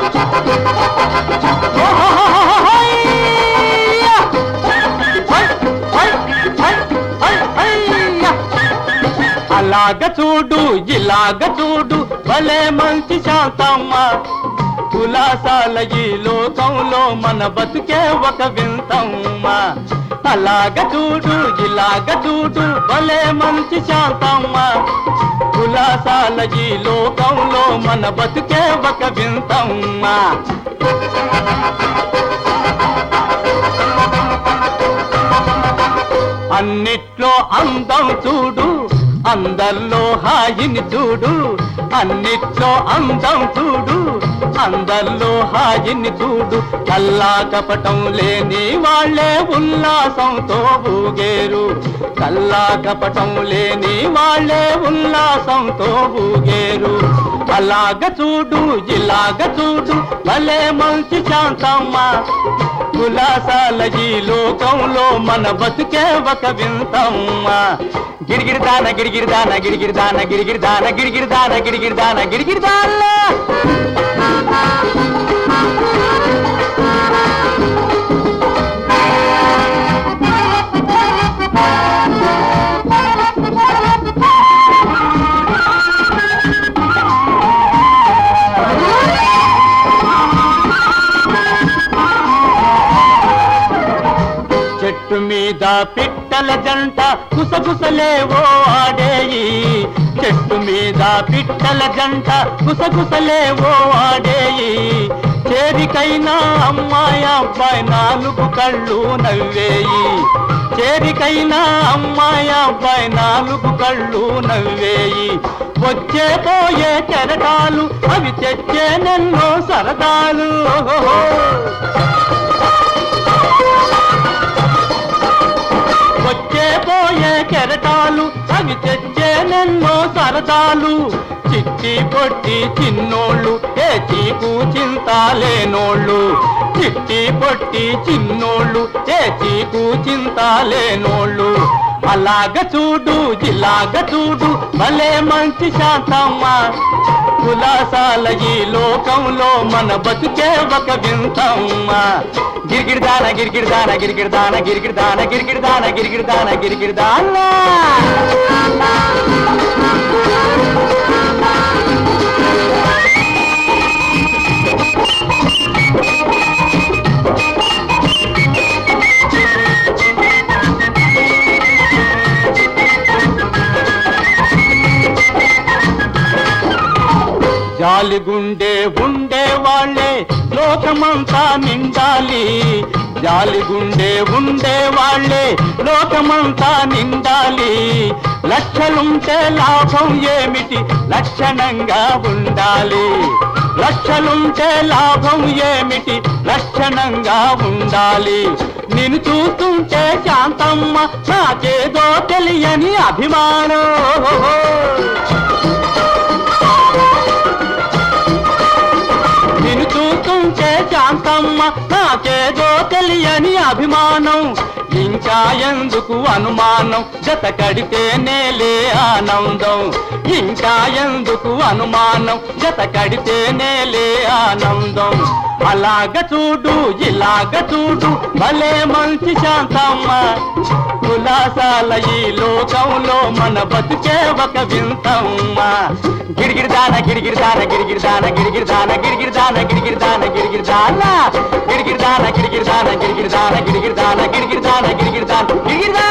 అలాగ చూడు ఇలాగ చూడు భలే మంచి శాంతమ్మ కులాసాల ఈ లోకంలో మన బతుకే ఒక వింతమ్మ అలాగ చూడు ఇలాగ చూడు భలే మంచి శాంతమ్మ కులాసాల ఈ లోకంలో మన బతుకే ఒక వింతమ్మ అన్నిట్లో అందం చూడు అందరిలో హాయిని చూడు అన్నిట్లో అందం చూడు అందరిలో హాయిని చూడు కల్లా కపటం లేని వాళ్ళే ఉల్లాసంతో ఊగేరు కల్లా కపటం లేని వాళ్ళే ఉల్లాసంతో ఊగేరు అలాగ చూడు ఇలాగ చూడు భలే మంచి శాంతమ్మ కులాసాల ఈ లోకంలో మన బతుకే ఒక వింతమ్మ గిరిగిరిదాన గిరిగిరిదాన గిరిగిరిదాన గిరిగిరిదాన గిరిగిరిదాన గిరిగిరిదాన గిరిగిరిదాన చెట్టు మీద పిట్టల జంట కుసకుసలేవో ఆడేయి చెట్టు మీద పిట్టల జంట కుసకుసలేవో ఆడేయి చేరికైనా అమ్మాయి అబ్బాయి నాలుగు కళ్ళు నవ్వేయి చేరికైనా అమ్మాయి అబ్బాయి నాలుగు కళ్ళు నవ్వేయి వచ్చే పోయే కెరటాలు అవి తెచ్చే నెన్నో సరదాలు ఓహో వచ్చే పోయే కెరటాలు అవి తెచ్చేనెన్నో సరదాలు చిట్టి పొట్టి చిన్నోళ్ళు ఏ చీకు చింతాలేనోళ్ళు చిట్టి పొట్టి చిన్నోళ్ళు ఏ చీకు చింతాలేనోళ్ళు అలాగ చూడు ఇలాగ చూడు భలే మంచి శాంతమ్మ కులాసాల ఈ లోకంలో మన బతుకే ఒక వింతమ్మ గిరిగిరిదాన గిరిగిరిదాన గిరిగిరిదాన గిరిగిరిదాన గిరిగిరిదాన గిరిగిరిదాన గిరిగిరిదాన జాలిగుండే ఉండే వాళ్ళే లోకమంతా నిండాలి జాలిగుండే ఉండే వాళ్ళే లోకమంతా నిండాలి లక్షలుంటే లాభం ఏమిటి లక్షణంగా ఉండాలి లక్షలుంటే లాభం ఏమిటి లక్షణంగా ఉండాలి నేను చూస్తుంటే శాంతమ్మ నాకేదో తెలియని అభిమానం నిన్ను చూస్తుంటే శాంతమ్మ నాకేదో తెలియని అభిమానం ఇంకా ఎందుకు అనుమానం జత కడితే నేలే ఆనందం ఇంకా ఎందుకు అనుమానం జత కడితే నేలే ఆనందం అలాగ చూడు ఇలాగ చూడు భలే మంచి శాంతమ్మ కులాసాల ఈ లోకంలో మన బతుకే ఒక వింతమ్మ గిరిగిరిదాన గిరిగిరిదాన గిరిగిరిదాన గిరిగిరిదాన గిరిగిరిదాన గిరిగిరిదాన గిరిగిరిదాన గిరిగిరిదాన గిరిగిరిదాన గిరిగిరిదాన గిరిగిరిదాన గిరిగిరిదాన గిరిగిరిదాన గిరిగిరిదాన